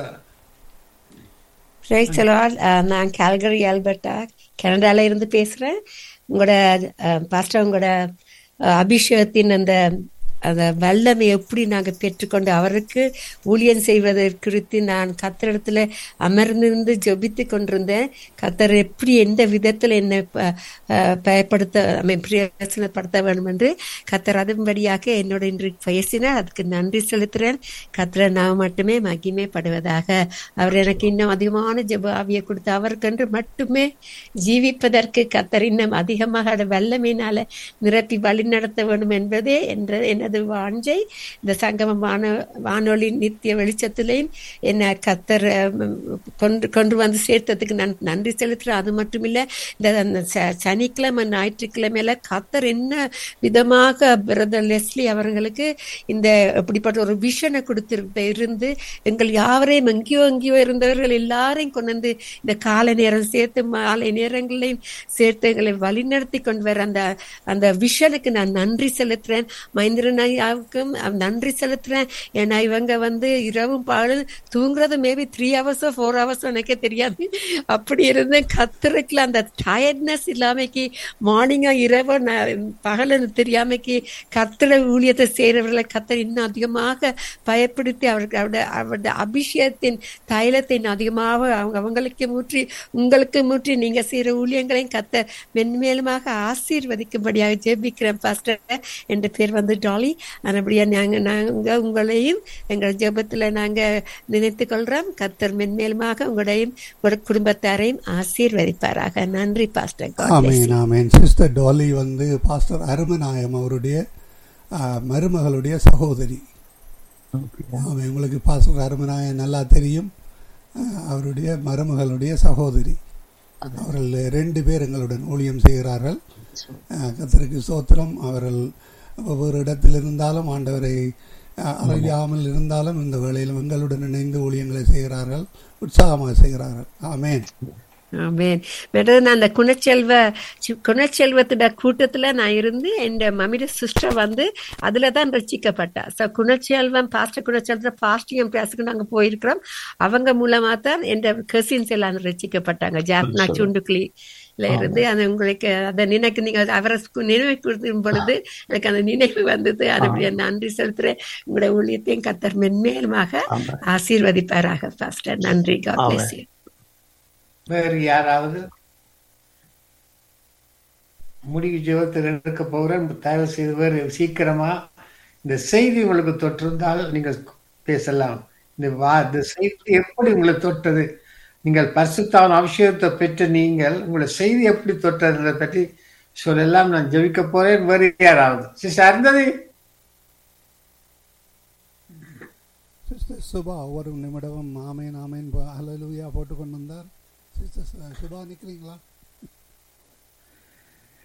[SPEAKER 4] பிரைஸ் லார்ட் நான் கால்கரி ஆல்பர்ட்டா கனடால இருந்து பேசுறேன் உங்களோட பாஸ்டர் உங்களோட அஹ், அபிஷேகத்தின் அந்த அந்த வல்லமை எப்படி நாங்கள் பெற்றுக்கொண்டு அவருக்கு ஊழியம் செய்வதை குறித்து நான் கத்தரிடத்துல அமர்ந்திருந்து ஜெபித்து கொண்டிருந்தேன் கத்தர் எப்படி எந்த விதத்தில் என்னை ப- அஹ், பயப்படுத்த I mean, பிரயோசனப்படுத்த வேண்டும் என்று கத்தர் அதன்படியாக என்னோட இன்று பேசினார் அதுக்கு நன்றி செலுத்துறேன் கத்தரை நான் மட்டுமே மகிமைப்படுவதாக அவர் எனக்கு இன்னும் அதிகமான ஜெப ஆவியை கொடுத்து அவருக்கென்று மட்டுமே ஜீவிப்பதற்கு கத்தர் இன்னும் அதிகமாக அந்த வல்லமையினால நிரப்பி வழி நடத்த வேண்டும் என்பதே என்ற எனது வாஞ்சை இந்த சங்கமமான வானொலி நித்திய வெளிச்சத்திலையும் என்னை கத்தர் அஹ், கொண்டு கொண்டு வந்து சேர்த்ததுக்கு நான் நன்றி செலுத்துறேன் அது மட்டும் இல்ல இந்த அந்த ச- சனிக்கிழமை ஞாயிற்றுக்கிழமையில கத்தர் என்ன விதமாக பிரதர் லெஸ்லி அவர்களுக்கு இந்த இப்படிப்பட்ட ஒரு விஷனை கொடுத்திருந்த இருந்து எங்கள் யாவரையும் எங்கேயோ எங்கேயோ இருந்தவர்கள் எல்லாரையும் கொண்டு வந்து இந்த காலை நேரம் சேர்த்து மாலை நேரங்களையும் சேர்த்து எங்களை வழிநடத்தி கொண்டு வர அந்த அந்த விஷனுக்கு நான் நன்றி செலுத்துறேன் மகேந்திரன் ஐயாவுக்கும் நன்றி செலுத்துறேன் ஏன்னா இவங்க வந்து இரவும் பகலும் தூங்குறது மேபி த்ரீ ஹவர்ஸோ ஃபோர் ஹவர்ஸோ எனக்கே தெரியாது அப்படி இருந்தேன் கத்துறதுக்குள்ள அந்த டயர்ட்னஸ் இல்லாமைக்கு மார்னிங்கா இரவோ நான் பகலும் தெரியாமைக்கு கத்திர ஊழியத்தை செய்கிறவர்களை கத்தர் இன்னும் அதிகமாக பயப்படுத்தி அவருக்கு அவருடைய அவருடைய அபிஷேகத்தின் தைலத்தை இன்னும் அதிகமாக அவங்க அவங்களுக்கு ஊற்றி உங்களுக்கு ஊற்றி நீங்க செய்யற ஊழியங்களையும் கத்த மென்மேலுமாக ஆசீர்வதிக்கும்படியாக ஜெபிக்கிறேன் பாஸ்டர் என்ற பேர் வந்து டாலி அதுபடியா நாங்க நாங்க உங்களையும் எங்கள் ஜெபத்துல நாங்க நினைத்து கொள்றோம் கத்தர் மென்மேலுமாக உங்களையும் உங்களோட குடும்பத்தாரையும் ஆசீர்வதிப்பாராக நன்றி pastor God bless you.
[SPEAKER 3] Amen amen sister Dolly வந்து பாஸ்டர் அருமநாயம் அவருடைய ஆ, மருமகளுடைய சகோதரி ஆமாம் உங்களுக்கு பாஸ்டர் அருமநாயம் நல்லா தெரியும் ஆ, அவருடைய மருமகளுடைய சகோதரி அவர்கள் ரெண்டு பேர் எங்களுடன் ஊழியம் செய்கிறார்கள் ஆ, கர்த்தருக்கு சோத்திரம் அவர்கள் ஒவ்வொரு இடத்தில் இருந்தாலும் ஆண்டவரை ஆ, அறியாமல் இருந்தாலும் இந்த வேளையிலும் எங்களுடன் இணைந்து ஊழியங்களை செய்கிறார்கள் உற்சாகமாக செய்கிறார்கள் ஆமேன்
[SPEAKER 4] ஆமென் மற்றது நான் அந்த குணச்செல்வ சி- குணச்செல்வத்தோட கூட்டத்துல நான் இருந்து என் மம்மியோட சிஸ்டர் வந்து அதுல தான் ரசிக்கப்பட்டா ஸோ குணச்செல்வம் பாஸ்டர் குணச்செல்வ பாஸ்டியம் பேசுக்கு நாங்க போயிருக்கிறோம் அவங்க மூலமா தான் என் கசின்ஸ் எல்லாம் ரசிக்கப்பட்டாங்க ஜாப்னா சுண்டுக்குழி இருந்து அது உங்களுக்கு அதை நினைக்கு நீங்க அவரை கு- நினைவு கொடுக்கும் பொழுது எனக்கு அந்த நினைவு வந்தது அதுபடியா நன்றி செலுத்துறேன் உங்களுடைய ஊழியத்தையும் கத்தர் மென்மேலுமாக
[SPEAKER 1] ஆமாம்
[SPEAKER 4] ஆசீர்வதிப்பாராக பாஸ்டர் நன்றி God bless
[SPEAKER 1] ஆமென்.
[SPEAKER 4] you.
[SPEAKER 2] வேறு யாராவது முடிவு ஜெபத்தில் இருக்க போகிறேன் தயவு செய்து வேறு சீக்கிரமா இந்த செய்தி உங்களுக்கு தொற்றிருந்தால் நீங்கள் பேசலாம் இந்த வா இந்த செய்தி எப்படி உங்களை தொட்டது நீங்கள் பரிசுத்தான அபிஷேகத்தை பெற்ற நீங்கள் உங்களை செய்தி எப்படி தொட்டதை பற்றி சொல்லலாம் நான் ஜெபிக்க போறேன் வேறு யாராவது சிஸ்டர் அருந்ததி
[SPEAKER 3] சிஸ்டர் சுபா ஒரு நிமிடம் ஆமேன் ஆமேன் அலலுயா போட்டு கொண்டு வந்தார் சிஸ்டர் சுபா நிற்கிறீங்களா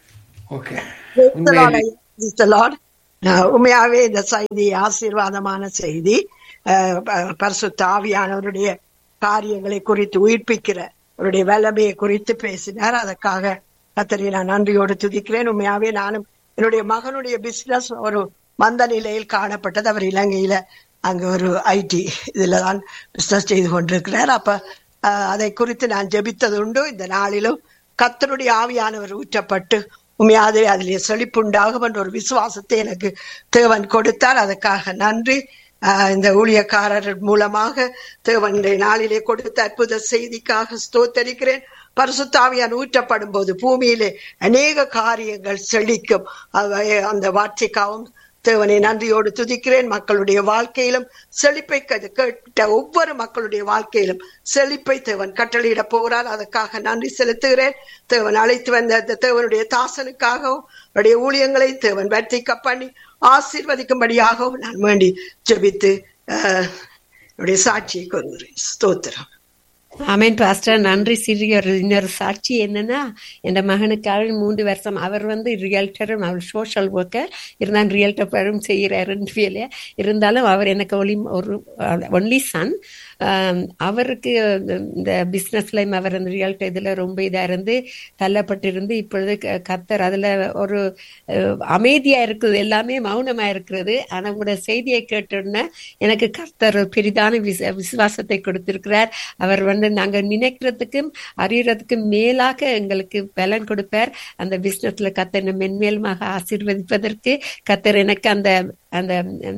[SPEAKER 2] okay
[SPEAKER 5] Praise the Lord. Praise the Lord. அஹ் உண்மையாவே இந்த செய்தி ஆசீர்வாதமான செய்தி அஹ் ப- பரிசுத்த ஆவியானவருடைய காரியங்களை குறித்து உயிர்ப்பிக்கிற அவருடைய வல்லமையை குறித்து பேசினார் அதற்காக கத்தரை நான் நன்றியோடு துதிக்கிறேன் உண்மையாவே நானும் என்னுடைய மகனுடைய பிசினஸ் ஒரு மந்த நிலையில் காணப்பட்டது அவர் இலங்கையில அங்க ஒரு ஐடி இதுல தான் பிசினஸ் செய்து கொண்டிருக்கிறார் அப்ப அஹ், அதை குறித்து நான் ஜெபித்தது உண்டு இந்த நாளிலும் கத்தருடைய ஆவியானவர் ஊற்றப்பட்டு உண்மையாதே அதிலே செழிப்புண்டாகும் என்ற ஒரு விசுவாசத்தை எனக்கு தேவன் கொடுத்தார் அதற்காக நன்றி ஆஹ் இந்த ஊழியக்காரர் மூலமாக தேவன் இந்த நாளிலே கொடுத்த அற்புத செய்திக்காக ஸ்தோத்தரிக்கிறேன் பரிசுத்தாவியான் ஊற்றப்படும் போது பூமியிலே அநேக காரியங்கள் செழிக்கும் அவை- அந்த வார்த்தைக்காகவும் தேவனை நன்றியோடு துதிக்கிறேன் மக்களுடைய வாழ்க்கையிலும் செழிப்பை க- கேட்ட ஒவ்வொரு மக்களுடைய வாழ்க்கையிலும் செழிப்பை தேவன் கட்டளையிட போகிறார் அதற்காக நன்றி செலுத்துகிறேன் தேவன் அழைத்து வந்த அந்த தேவனுடைய தாசனுக்காகவும் அவருடைய ஊழியங்களை தேவன் வர்த்திக்க பண்ணி ஆசீர்வதிக்கும்படியாகவும் நான் வேண்டி ஜெபித்து ஆஹ், என்னுடைய சாட்சியை கூறுகிறேன் ஸ்தோத்திரம்
[SPEAKER 4] ஆமேன் பாஸ்டர் நன்றி சிறிய ஒரு இன்னொரு சாட்சி என்னன்னா என் மகனுக்காக மூன்று வருஷம் அவர் வந்து ரியல்டரும் அவர் சோஷியல் ஒர்க்கர் இருந்தாலும் ரியல்டரும் செய்கிறாருன்னு வேலையா இருந்தாலும் அவர் எனக்கு ஒளி ஒரு ஒன்லி சன் அவருக்கு இந்த பிஸ்னஸ்லையும் அவர் அந்த ரியல்டர் இதில் ரொம்ப இதாக இருந்து தள்ளப்பட்டிருந்து இப்பொழுது க- கர்த்தர் அதில் ஒரு அஹ், அமைதியா இருக்குது எல்லாமே மௌனமா இருக்கிறது ஆனால் உங்களோட செய்தியை கேட்டோன்னே எனக்கு கர்த்தர் ஒரு பெரிதான விச விசுவாசத்தை கொடுத்திருக்கிறார் அவர் வந்து நாங்க நினைக்கிறதுக்கும் அறியறதுக்கும் மேலாக எங்களுக்கு பலன் கொடுப்பார் அந்த பிசினஸ்ல கத்தர் என்னை மென்மேலுமாக ஆசீர்வதிப்பதற்கு கத்தர் எனக்கு அந்த அந்த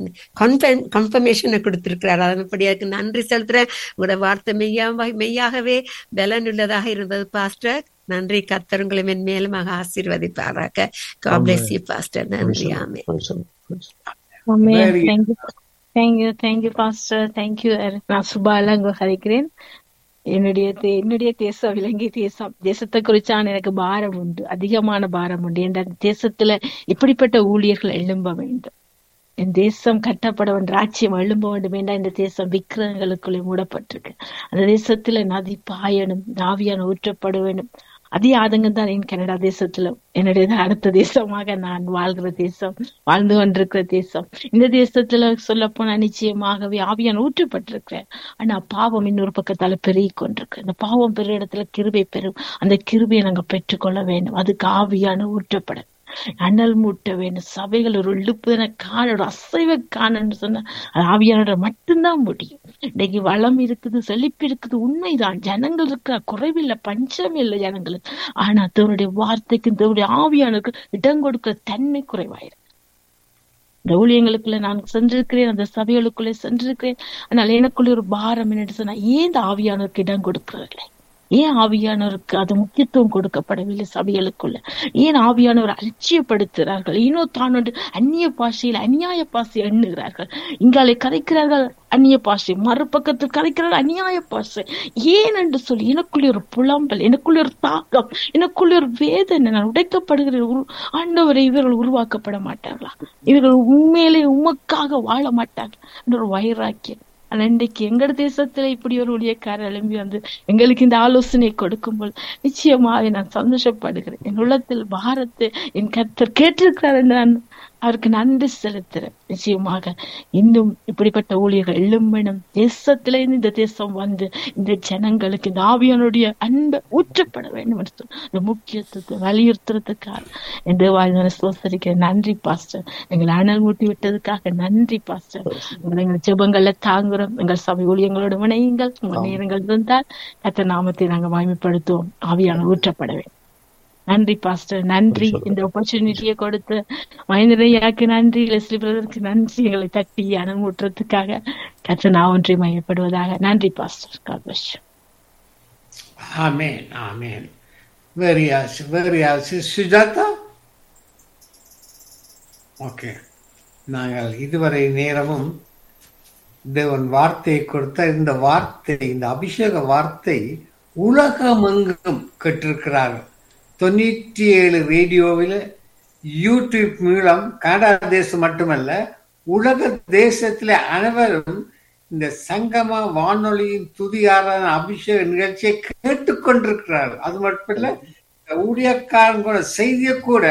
[SPEAKER 4] கன்ஃபர்மேஷனை கொடுத்திருக்கிறார் அதன்படியாக்கு நன்றி செலுத்துறேன் உங்களோட வார்த்தை மெய்யாக மெய்யாகவே பலன் உள்ளதாக இருந்தது பாஸ்டர் நன்றி கத்தர் உங்களை மென்மேலுமாக ஆசீர்வதிப்பாராக God bless you பாஸ்டர் நன்றி ஆமே
[SPEAKER 6] Amen.
[SPEAKER 2] Very-
[SPEAKER 6] Thank you. Thank you. Thank you, Pastor. Thank you. நான் சுபாலா அங்க ஹரிக்கிறேன் என்னுடைய தே- என்னுடைய தேசம் இலங்கை தேசம் தேசத்தை குறிச்சான எனக்கு பாரம் உண்டு அதிகமான பாரம் உண்டு என்ற தேசத்துல இப்படிப்பட்ட ஊழியர்கள் எழும்ப வேண்டும் என் தேசம் கட்டப்பட வேண்டும் ராஜ்யம் எழும்ப வேண்டும் வேண்டாம் இந்த தேசம் விக்கிரகங்களுக்குள்ளே மூடப்பட்டிருக்கு அந்த தேசத்துல நதி பாயணும் நாவியான ஊற்றப்பட வேண்டும் அதே ஆதங்கம் தான் என் கனடா தேசத்துல என்னுடைய அடுத்த தேசமாக நான் வாழ்கிற தேசம் வாழ்ந்து கொண்டிருக்கிற தேசம் இந்த தேசத்துல சொல்ல போனா நிச்சயமாகவே ஆவியான் ஊற்றப்பட்டிருக்கிறேன் ஆனா பாவம் இன்னொரு பக்கத்தால பெருகி கொண்டிருக்கு அந்த பாவம் பெரிய இடத்துல கிருபை பெறும் அந்த கிருபையை நாங்க பெற்றுக்கொள்ள வேண்டும் அதுக்கு ஆவியான ஊற்றப்பட அனல் மூட்ட வேண்டும் சபைகள் ஒரு இழுப்புதனை காண ஒரு அசைவை காணன்னு சொன்னா அது ஆவியானோட மட்டும்தான் முடியும் இன்னைக்கு வளம் இருக்குது செழிப்பு இருக்குது உண்மைதான் ஜனங்கள் இருக்கிற குறைவில்லை பஞ்சம் இல்லை ஜனங்களுக்கு ஆனா தன்னுடைய வார்த்தைக்கு தன்னுடைய ஆவியானுக்கு இடம் கொடுக்கிற தன்மை குறைவாயிருக்கு இந்த ஊழியங்களுக்குள்ள நான் சென்றிருக்கிறேன் அந்த சபைகளுக்குள்ளே சென்றிருக்கிறேன் ஆனால் எனக்குள்ள ஒரு பாரம் என்னன்னு சொன்னா ஏன் இந்த ஆவியானவருக்கு இடம் கொடுக்கறதில்லை ஏன் ஆவியானவருக்கு அது முக்கியத்துவம் கொடுக்கப்படவில்லை சபைகளுக்குள்ள ஏன் ஆவியானவர் அலட்சியப்படுத்துகிறார்கள் ஏனோ தான் ஒன்று அந்நிய பாஷையில் அநியாய பாஷை எண்ணுகிறார்கள் இங்காலே கதைக்கிறார்கள் அந்நிய பாஷை மறுபக்கத்தில் கதைக்கிறார்கள் அநியாய பாஷை ஏன் என்று சொல்லி எனக்குள்ளே ஒரு புலம்பல் எனக்குள்ளே ஒரு தாக்கம் எனக்குள்ளே ஒரு வேதனை நான் உடைக்கப்படுகிற உரு- ஆண்டவரை இவர்கள் உருவாக்கப்பட மாட்டார்களா இவர்கள் உண்மையிலே உமக்காக வாழ மாட்டார்கள் என்ற ஒரு வைராக்கியம் ஆனா இன்றைக்கு எங்கட தேசத்துல இப்படி ஒரு ஊழியக்காரர் எழும்பி வந்து எங்களுக்கு இந்த ஆலோசனை கொடுக்கும்போது நிச்சயமாக நான் சந்தோஷப்படுகிறேன் என் உள்ளத்தில் பாரத்தை என் கர்த்தர் கேட்டிருக்கிறார் என்று நான் அவருக்கு நன்றி செலுத்துறேன் நிச்சயமாக இன்னும் இப்படிப்பட்ட ஊழியர்கள் எழும்பணும் தேசத்திலே இருந்து இந்த தேசம் வந்து இந்த ஜனங்களுக்கு இந்த ஆவியானுடைய அன்பை ஊற்றப்பட வேண்டும் என்று சொல்லி இந்த முக்கியத்துவத்தை வலியுறுத்துறதுக்காக என் தேவாயுதனை சோசரிக்கிறேன் நன்றி பாஸ்டர் எங்களை அனல் மூட்டி விட்டதுக்காக நன்றி பாஸ்டர் உங்களை எங்கள் ஜெபங்கள்ல தாங்குறோம் எங்கள் சபை ஊழியங்களோட இணையுங்கள் உங்கள் நேரங்கள் இருந்தால் கத்த நாமத்தை நாங்கள் மகிமைப்படுத்துவோம் ஆவியான ஊற்றப்பட வேண்டும் நன்றி பாஸ்டர் நன்றி இந்த ஆப்பர்ச்சுனிட்டியை கொடுத்து மகேந்திரையாக்கு நன்றி லெஸ்லி பிரதருக்கு நன்றி எங்களை தட்டி அனுமூட்டுறதுக்காக கத்த நான் ஒன்றை மையப்படுவதாக நன்றி pastor God bless you.
[SPEAKER 2] Amen amen வேறு யார் வேறு யார் சி- சுஜாதா ஓகே நாங்கள் இதுவரை நேரமும் தேவன் வார்த்தையை கொடுத்த இந்த வார்த்தை இந்த அபிஷேக வார்த்தை உலகமெங்கும் கேட்டிருக்கிறார்கள் தொண்ணூற்றி ஏழு ரேடியோவில் யூடியூப் மூலம் கனடா தேசம் மட்டுமல்ல உலக தேசத்தில் அனைவரும் இந்த சங்கம வானொலியின் துதியாரான அபிஷேக நிகழ்ச்சியை கேட்டுக்கொண்டிருக்கிறார்கள் அது மட்டும் இல்ல இந்த ஊழியக்காரன் கூட செய்தியை கூட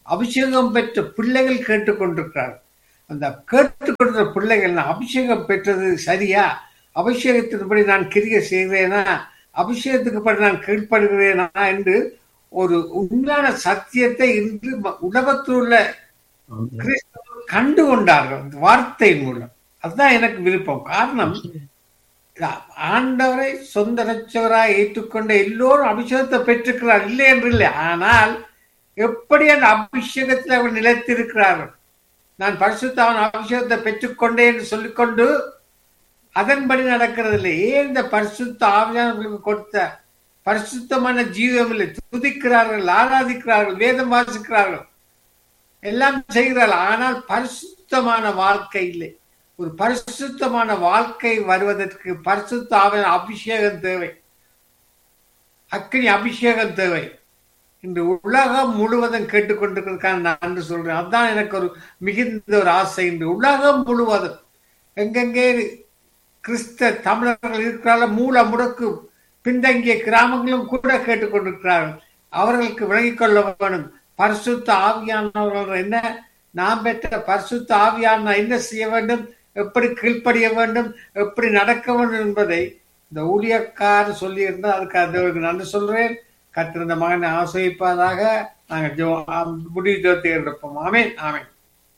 [SPEAKER 2] அபிஷேகம் பெற்ற பிள்ளைகள் கேட்டுக்கொண்டிருக்கிறார்கள் அந்த கேட்டுக்கொண்ட பிள்ளைகள் நான் அபிஷேகம் பெற்றது சரியா அபிஷேகத்தின்படி நான் கிரிய செய்கிறேனா அபிஷேகத்துக்கு படி நான் கீழ்ப்படுகிறேனா என்று ஒரு உண்மையான சத்தியத்தை இன்று ம- உலகத்தில் உள்ள கிறிஸ்தவர்கள் கண்டு கொண்டார்கள் அந்த வார்த்தையின் மூலம் அதுதான் எனக்கு விருப்பம் காரணம் ஆண்டவரை சொந்த ரட்சகராய் ஏற்றுக்கொண்ட எல்லோரும் அபிஷேகத்தை பெற்றிருக்கிறார் இல்லை என்று இல்லை ஆனால் எப்படி அந்த அபிஷேகத்தில் அவர் நிலைத்திருக்கிறார்கள் நான் பரிசுத்தவன் அபிஷேகத்தை பெற்றுக்கொண்டேன் என்று சொல்லிக்கொண்டு அதன்படி நடக்கிறது இல்லை ஏன் இந்த பரிசுத்த ஆவியானவர்களுக்கு கொடுத்த பரிசுத்தமான ஜீவம் இல்லை துதிக்கிறார்கள் ஆராதிக்கிறார்கள் வேதம் வாசிக்கிறார்கள் எல்லாம் செய்கிறார்கள் ஆனால் பரிசுத்தமான வாழ்க்கை இல்லை ஒரு பரிசுத்தமான வாழ்க்கை வருவதற்கு பரிசுத்த ஆவியான அபிஷேகம் தேவை அக்னி அபிஷேகம் தேவை இன்று உலகம் முழுவதும் கேட்டுக்கொண்டிருக்கிறதுக்கான நான் நன்றி சொல்றேன் அதுதான் எனக்கு ஒரு மிகுந்த ஒரு ஆசை இன்று உலகம் முழுவதும் எங்கெங்கே கிறிஸ்த தமிழர்கள் இருக்கிறார்கள் மூல முடக்கு பின்தங்கிய கிராமங்களும் கூட கேட்டுக்கொண்டிருக்கிறார்கள் அவர்களுக்கு விளங்கிக் கொள்ள வேணும் பரிசுத்த ஆவியானவர்கள் என்ன நாம் பெற்ற பரிசுத்த ஆவியான என்ன செய்ய வேண்டும் எப்படி கீழ்ப்படிய வேண்டும் எப்படி நடக்க வேண்டும் என்பதை இந்த ஊழியக்காரர் சொல்லி இருந்தால் அதுக்கு அதற்கு நன்றி சொல்றேன் கத்திருந்த மகனை ஆசிரியப்பதாக நாங்கள் ஜோ முடிவு ஜோத்தி இருப்போம் ஆமேன் ஆமேன்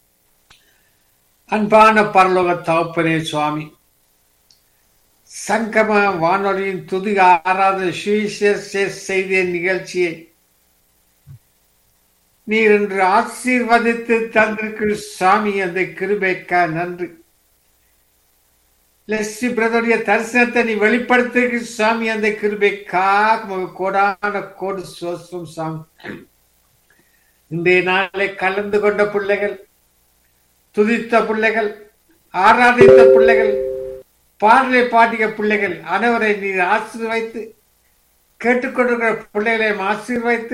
[SPEAKER 2] அன்பான பரலோக தகப்பனே சுவாமி சங்கம வானொலியின் துதி ஆராத சுவிசேஷ செய்திய நிகழ்ச்சியை நீர் என்று ஆசீர்வதித்து தந்திருக்கிற சாமி அந்த கிருபைக்கா நன்றி லெஸ்ஸி பிரதருடைய தரிசனத்தை நீ வெளிப்படுத்திருக்கிற சாமி அந்த கிருபைக்காக கோடான கோடு சோசம் சாமி இன்றைய நாளை கலந்து கொண்ட பிள்ளைகள் துதித்த பிள்ளைகள் ஆராதித்த பிள்ளைகள் பாடலை பாடிய பிள்ளைகள் அனைவரை நீர் ஆசீர்வைத்து கேட்டுக்கொண்டிருக்கிற பிள்ளைகளையும் ஆசீர்வைத்து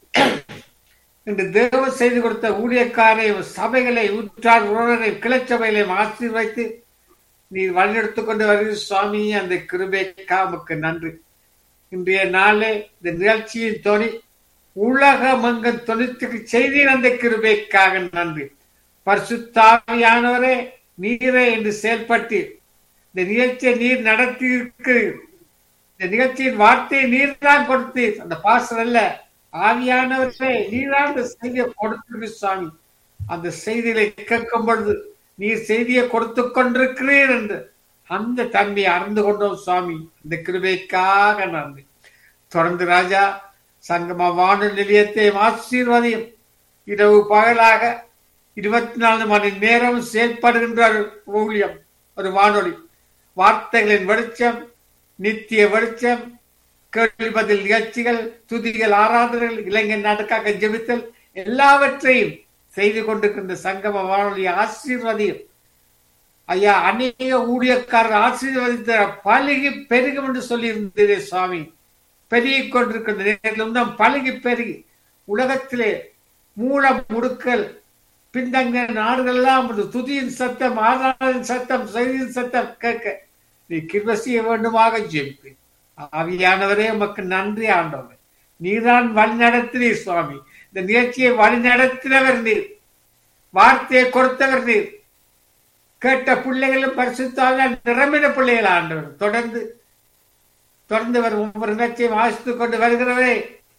[SPEAKER 2] இன்று தேவ செய்து கொடுத்த ஊழியக்காரை சபைகளை உற்றார் உறவர்களை கிளச்சபைகளையும் ஆசீர்வைத்து நீர் வழிநடத்திக் கொண்டு வருகிற சுவாமி அந்த கிருபைக்கா உமக்கு நன்றி இன்றைய நாளே இந்த நிகழ்ச்சியின் துணி உலகமங்கன் துணித்துக்கு செய்தீர் அந்த கிருபைக்காக நன்றி பரிசுத்தாவியானவரே நீரே என்று செயல்பட்டு இந்த நிகழ்ச்சியை நீர் நடத்தி இருக்கிறீர் இந்த நிகழ்ச்சியின் வார்த்தையை நீர் தான் கொடுத்தீர் அந்த பாசல் அல்ல ஆவியானவரே நீர்தான் அந்த செய்தியை கொடுத்திருக்கு சுவாமி அந்த செய்திகளை கேட்கும் பொழுது நீர் செய்தியை கொடுத்து கொண்டிருக்கிறீர் என்று அந்த தன்மையை அறிந்து கொண்டோம் சுவாமி இந்த கிருபைக்காக நன்றி தொடர்ந்து ராஜா சங்கம வானொலி நிலையத்தை ஆசீர்வதியும் இரவு பகலாக இருபத்தி நாலு மணி நேரம் செயல்படுகின்ற ஒரு ஊழியம் ஒரு வானொலி வார்த்தைகளின் வெளிச்சம் நித்திய வெளிச்சம் கேள்வி பதில் நிகழ்ச்சிகள் துதிகள் ஆராதனைகள் இளைஞர் நாட்டுக்காக ஜெபித்தல் எல்லாவற்றையும் செய்து கொண்டிருக்கின்ற சங்கம வானொலி ஆசீர்வதியும் ஐயா அநேக ஊழியக்காரர் ஆசீர்வதித்த பழுகி பெருகும் என்று சொல்லி இருந்ததே சுவாமி பெருகிக் கொண்டிருக்கின்ற நேரிலும் தான் பழுகி பெருகி உலகத்திலே மூல முடுக்கல் பின்தங்கிய நாடுகள்லாம் ஒரு துதியின் சத்தம் ஆதாரின் சத்தம் செய்தியின் சத்தம் கேட்க நீ கிருப செய்ய வேண்டுமாக ஜெபிப்பேன் ஆவியானவரே உமக்கு நன்றி ஆண்டவர் நீதான் வழி நடத்தினீர் சுவாமி இந்த நிகழ்ச்சியை வழி நடத்தினவர் நீர் வார்த்தையை கொடுத்தவர் நீர் கேட்ட பிள்ளைகளும் பரிசுத்தாக நிரம்பின பிள்ளைகள் ஆண்டவர் தொடர்ந்து தொடர்ந்து வரும் ஒவ்வொரு நிகழ்ச்சியும் ஆசித்துக் கொண்டு வருகிறவரே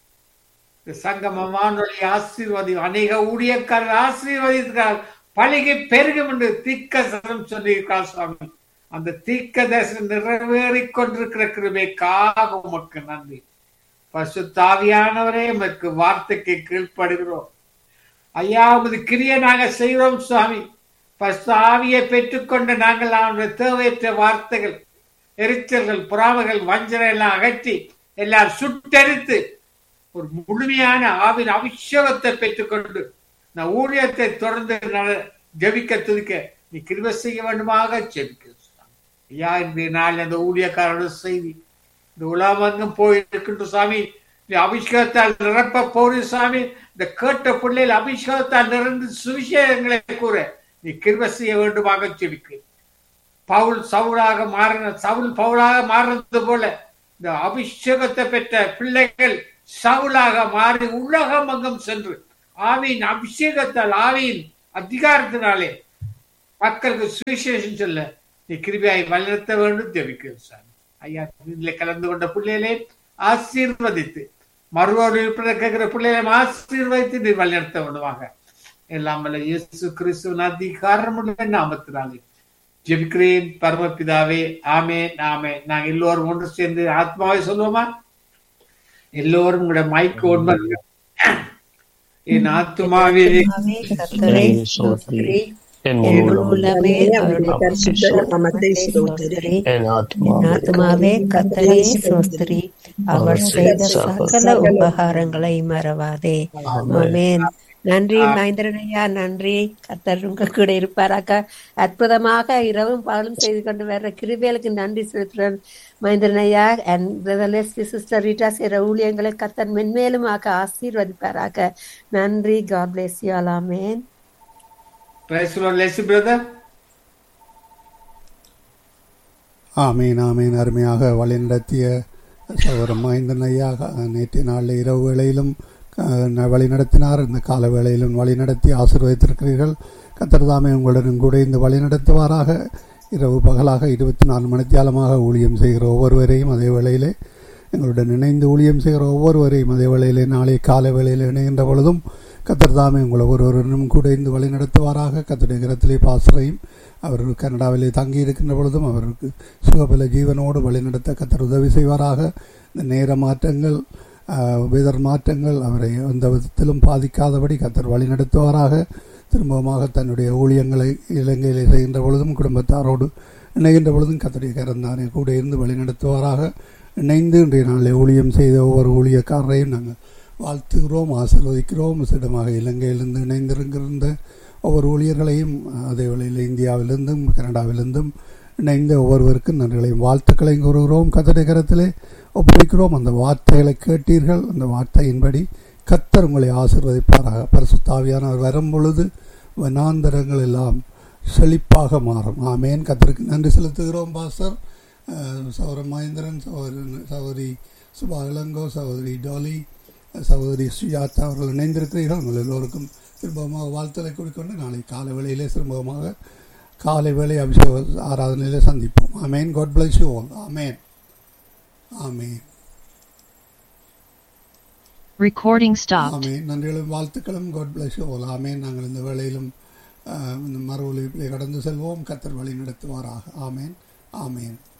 [SPEAKER 2] சங்கம வானொலி ஆசீர்வதி அநேக ஊழியக்காரர் ஆசீர்வதிக்கிறார் பழகி பெருகும் என்று தீக்க சரம் சொல்லியிருக்கிறார் சுவாமி அந்த தீக்க தரிசனம் நிறைவேறிக் கொண்டிருக்கிற கிருபைக்காக உமக்கு நன்றி பசுத்தாவியானவரே உமக்கு வார்த்தைக்கு கீழ்ப்படுகிறோம் ஐயா உமது கிரிய நாங்க செய்கிறோம் சுவாமி பசு ஆவியை பெற்றுக்கொண்ட நாங்கள் அவனுடைய தேவையற்ற வார்த்தைகள் எரிச்சல்கள் புறாமைகள் வஞ்சனை எல்லாம் அகற்றி எல்லாம் சுட்டெரித்து ஒரு முழுமையான ஆவின் அபிஷேகத்தை பெற்றுக்கொண்டு நான் ஊழியத்தை தொடர்ந்து ஜபிக்க துதிக்க நீ கிருப செய்ய வேண்டுமாக ஜெபிக்க ஐயா இன்றைய நாள் அந்த ஊழியக்காரோட செய்தி இந்த உலகமெங்கும் போயிருக்கின்ற சாமி நீ அபிஷேகத்தால் நிரப்ப போரு சாமி இந்த கேட்ட பிள்ளைகள் அபிஷேகத்தால் நிறந்து சுவிசேஷங்களை கூற நீ கிருப செய்ய வேண்டுமாக ஜெபிக்க பவுல் சவுலாக மாறின சவுல் பவுலாக மாறினது போல இந்த அபிஷேகத்தை பெற்ற பிள்ளைகள் சவுலாக மாறி உலகம் அங்கம் சென்று ஆவியின் அபிஷேகத்தால் ஆவியின் அதிகாரத்தினாலே மக்களுக்கு சுவிசேஷம் சொல்ல நீ கிருபியாய் வழிநடத்த வேண்டும் ஜெபிக்கிறேன் சார் ஐயா இதில் கலந்து கொண்ட பிள்ளைகளை ஆசீர்வதித்து மறுவோடு கேட்கிற பிள்ளைகளை ஆசீர்வதித்து நீ வழிநடத்த வேண்டுமாக எல்லாம் வல்ல இயேசு கிறிஸ்துவின் அதிகாரமுள்ள நாமத்தினாலே ஜெபிக்கிறேன் பரமபிதாவே ஆமே ஆமே நாங்க எல்லோரும் ஒன்று சேர்ந்து ஆத்மாவை சொல்லுவோமா எல்லோரும் உங்களோட மைக் ஒன்று என் ஆத்மாவே
[SPEAKER 4] கர்த்தரை ஸ்தோத்திரி.
[SPEAKER 1] என்
[SPEAKER 4] என்
[SPEAKER 1] முழு
[SPEAKER 4] உள்ளமே அவருடைய பரிசுத்த நாமத்தை ஸ்தோத்திரி. என் ஆத்துமாவே கர்த்தரை ஸ்தோத்திரி. அவர் செய்த சகல உபகாரங்களை மறவாதே ஆமென் நன்றி மகேந்திரனையா நன்றி கர்த்தர் உங்க கூட இருப்பாராக்க அற்புதமாக இரவும் பகலும் செய்து கொண்டு வர்ற கிருபேலுக்கு நன்றி செலுத்துறேன் மகேந்திரனையா அண்ட் பிரதர்லெஸ் சிஸ்டர் ரீட்டா செய்கிற ஊழியங்களை கர்த்தர் மென்மேலும் ஆக்க ஆசீர்வதிப்பாராக்க நன்றி God bless you all amen
[SPEAKER 2] praise Les brother
[SPEAKER 3] amen amen அருமையாக வழிநடத்திய சகோதரன் மகேந்திரன் ஐயா நேற்றைய நாளில் இரவு வேளையிலும் அஹ், வழி நடத்தினார் இந்த கால வேளையிலும் வழி நடத்தி ஆசீர்வதித்திருக்கிறீர்கள் கத்தர்தாமே உங்களுடன் கூட இந்த வழி நடத்துவாராக இரவு பகலாக இருபத்தி நாலு மணித்தியாலமாக ஊழியம் செய்கிற ஒவ்வொருவரையும் அதே வேளையிலே எங்களுடன் இணைந்து ஊழியம் செய்கிற ஒவ்வொருவரையும் அதே வேளையிலே நாளை காலை வேளையில் இணைகின்ற பொழுதும் கத்தர்தாமே உங்களை ஒருவருடனும் கூட இந்த வழி நடத்துவாராக கத்தருடைய கரத்திலே பாசறையும் அவர் கனடாவிலே தங்கி இருக்கின்ற பொழுதும் அவருக்கு சுகபல ஜீவனோடு வழிநடத்த கத்தர் உதவி செய்வாராக இந்த நேர மாற்றங்கள் வேதர் மாற்றங்கள் அவரை எந்த விதத்திலும் பாதிக்காதபடி கத்தர் வழிநடத்துவாராக திரும்பமாக தன்னுடைய ஊழியங்களை இலங்கையிலே செய்கின்ற பொழுதும் குடும்பத்தாரோடு இணைகின்ற பொழுதும் கத்தருடைய கரந்தானே கூட இருந்து வழிநடத்துவாராக இணைந்து இன்றைய நாளில் ஊழியம் செய்த ஒவ்வொரு ஊழியக்காரரையும் நாங்கள் வாழ்த்துகிறோம் ஆசீர்வதிக்கிறோம் விசேடமாக இலங்கையிலிருந்து இணைந்திருக்கின்ற ஒவ்வொரு ஊழியர்களையும் அதே வேளையில் இந்தியாவிலிருந்தும் கனடாவிலிருந்தும் இணைந்த ஒவ்வொருவருக்கும் நன்றிகளையும் வாழ்த்துக்களையும் கூறுகிறோம் கத்தருடைய கரத்திலே ஒப்படைக்கிறோம் அந்த வார்த்தைகளை கேட்டீர்கள் அந்த வார்த்தையின்படி கத்தர் உங்களை ஆசீர்வதிப்பாராக பரிசுத்தாவியானவர் வரும் பொழுது வனாந்தரங்கள் எல்லாம் செழிப்பாக மாறும் ஆமேன் கத்தருக்கு நன்றி செலுத்துகிறோம் பாஸ்டர் சௌர மகேந்திரன் சகோதரி சகோதரி சுபா இளங்கோ சகோதரி டாலி சகோதரி சுஜாதா அவர்கள் இணைந்திருக்கிறீர்கள் உங்கள் எல்லோருக்கும் திரும்பமாக வாழ்த்தலை கொடுக்கொண்டு நாளை காலை வேளையிலே திரும்பமாக காலை வேளை அபிஷேக ஆராதனையிலே சந்திப்போம் amen God bless you all amen amen
[SPEAKER 7] Recording stopped.
[SPEAKER 3] Amen நன்றிகளும் வாழ்த்துக்களும் God bless you all amen நாங்கள் இந்த வேளையிலும் அஹ், இந்த மறு ஒலிப்பிலே கடந்து செல்வோம் கத்தர் வழி நடத்துவாராக ஆமேன் ஆமேன்